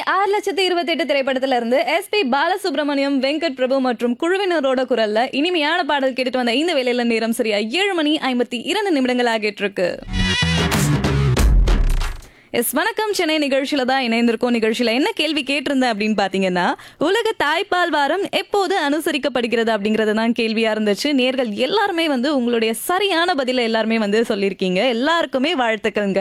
ஆறு லட்சத்து இருபத்தி எட்டு திரைப்படத்துல இருந்து எஸ் பி பாலசுப்ரமணியம் வெங்கட் பிரபு மற்றும் குழுவினரோட குரல்ல இனிமையான பாடல் கேட்டுட்டு வந்த இந்த வேலையில நேரம் சரியா ஏழு மணி ஐம்பத்தி இரண்டு நிமிடங்கள் ஆகிட்டு இருக்கு எஸ் வணக்கம் சென்னை நிகழ்ச்சியில தான் இணைந்திருக்கோம் நிகழ்ச்சியில என்ன கேள்வி கேட்டிருந்தேன் அப்படின்னு பாத்தீங்கன்னா உலக தாய்ப்பால் வாரம் எப்போது அனுசரிக்கப்படுகிறது அப்படிங்கறது தான் கேள்வியா இருந்துச்சு நேர்கள் எல்லாருமே வந்து உங்களுடைய சரியான பதில எல்லாருமே வந்து சொல்லியிருக்கீங்க எல்லாருக்குமே வாழ்த்துக்கள்ங்க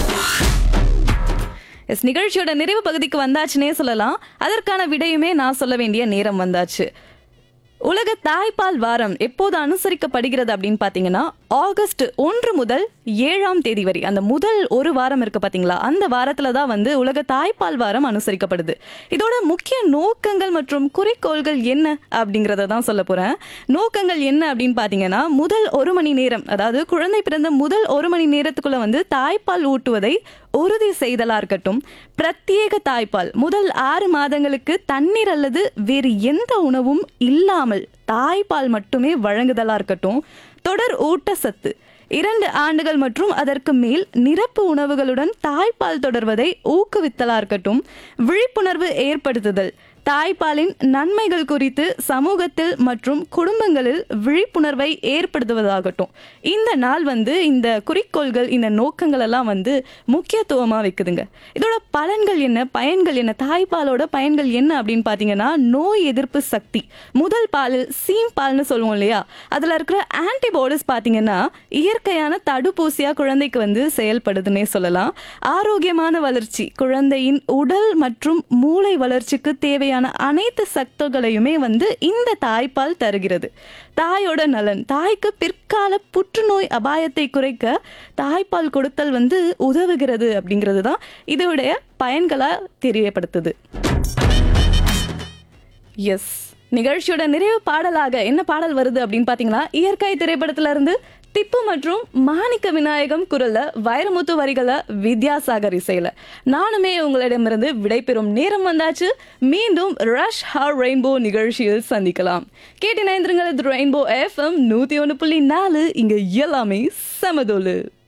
எஸ் நிகழ்ச்சியோட நிறைவு பகுதிக்கு வந்தாச்சுன்னே சொல்லலாம் அதற்கான விடையுமே நான் சொல்ல வேண்டிய நேரம் வந்தாச்சு உலக தாய்ப்பால் வாரம் எப்போது அனுசரிக்கப்படுகிறது அப்படின்னு பார்த்தீங்கன்னா ஆகஸ்ட் ஒன்று முதல் ஏழாம் தேதி வரை அந்த முதல் ஒரு வாரம் இருக்கு பார்த்தீங்களா அந்த வாரத்தில் தான் வந்து உலக தாய்ப்பால் வாரம் அனுசரிக்கப்படுது இதோட முக்கிய நோக்கங்கள் மற்றும் குறிக்கோள்கள் என்ன அப்படிங்கிறத தான் சொல்ல போகிறேன் நோக்கங்கள் என்ன அப்படின்னு பார்த்தீங்கன்னா முதல் ஒரு மணி நேரம் அதாவது குழந்தை பிறந்த முதல் ஒரு மணி நேரத்துக்குள்ள வந்து தாய்ப்பால் ஊட்டுவதை உறுதி செய்தலா இருக்கட்டும் பிரத்யேக தாய்ப்பால் முதல் ஆறு மாதங்களுக்கு தண்ணீர் அல்லது வேறு எந்த உணவும் இல்லாமல் தாய்ப்பால் மட்டுமே வழங்குதலா இருக்கட்டும் தொடர் ஊட்டச்சத்து இரண்டு ஆண்டுகள் மற்றும் அதற்கு மேல் நிரப்பு உணவுகளுடன் தாய்ப்பால் தொடர்வதை ஊக்குவித்தலா இருக்கட்டும் விழிப்புணர்வு ஏற்படுத்துதல் தாய்ப்பாலின் நன்மைகள் குறித்து சமூகத்தில் மற்றும் குடும்பங்களில் விழிப்புணர்வை ஏற்படுத்துவதாகட்டும் இந்த நாள் வந்து இந்த குறிக்கோள்கள் இந்த நோக்கங்கள் எல்லாம் வந்து முக்கியத்துவமாக வைக்குதுங்க இதோட பலன்கள் என்ன பயன்கள் என்ன தாய்ப்பாலோட பயன்கள் என்ன அப்படின்னு பார்த்தீங்கன்னா நோய் எதிர்ப்பு சக்தி முதல் பாலில் சீம் பால்னு சொல்லுவோம் இல்லையா அதில் இருக்கிற ஆன்டிபாடிஸ் பார்த்தீங்கன்னா இயற்கையான தடுப்பூசியாக குழந்தைக்கு வந்து செயல்படுதுன்னே சொல்லலாம் ஆரோக்கியமான வளர்ச்சி குழந்தையின் உடல் மற்றும் மூளை வளர்ச்சிக்கு தேவையான அனைத்து சக்திகளையுமே வந்து இந்த தாய்ப்பால் தருகிறது தாயோட நலன் தாய்க்கு பிற்கால புற்றுநோய் அபாயத்தை குறைக்க தாய்ப்பால் கொடுத்தல் வந்து உதவுகிறது அப்படிங்கிறது தான் இதோடைய பயன்களா தெரியப்படுத்துது எஸ் நிகழ்ச்சியோட நிறைவு பாடலாக என்ன பாடல் வருது அப்படின்னு பார்த்தீங்கன்னா இயற்கை திரைப்படத்துல இருந்து திப்பு மற்றும் மாணிக்க விநாயகம் குரல்ல வைரமுத்து வரிகள வித்யாசாகர் இசையில நானுமே உங்களிடமிருந்து விடைபெறும் நேரம் வந்தாச்சு மீண்டும் ரஷ் ஹார் ரெயின்போ நிகழ்ச்சியில் சந்திக்கலாம் கேட்டினைந்திருங்கள் ரெயின்போ எஃப்எம் நூத்தி ஒன்று புள்ளி நாலு இங்க எல்லாமே சமதோலு